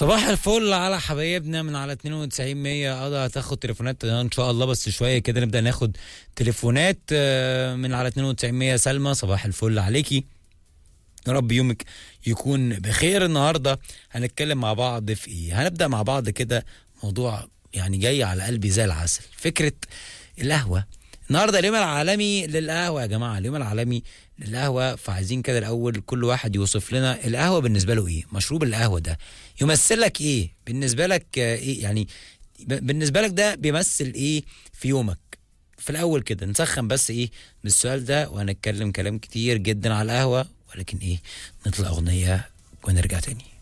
صباح الفل على حبايبنا من على 92 100 قضى هتاخد تليفونات ان شاء الله بس شويه كده نبدا ناخد تليفونات آه، من على 92 100 سلمى صباح الفل عليكي يا رب يومك يكون بخير النهارده هنتكلم مع بعض في ايه هنبدا مع بعض كده موضوع يعني جاي على قلبي زي العسل فكره القهوه النهارده اليوم العالمي للقهوه يا جماعه اليوم العالمي للقهوه فعايزين كده الاول كل واحد يوصف لنا القهوه بالنسبه له ايه مشروب القهوه ده يمثل لك ايه بالنسبه لك آه، ايه يعني ب- بالنسبه لك ده بيمثل ايه في يومك في الاول كده نسخن بس ايه بالسؤال ده وهنتكلم كلام كتير جدا على القهوه ولكن ايه نطلع اغنيه ونرجع تاني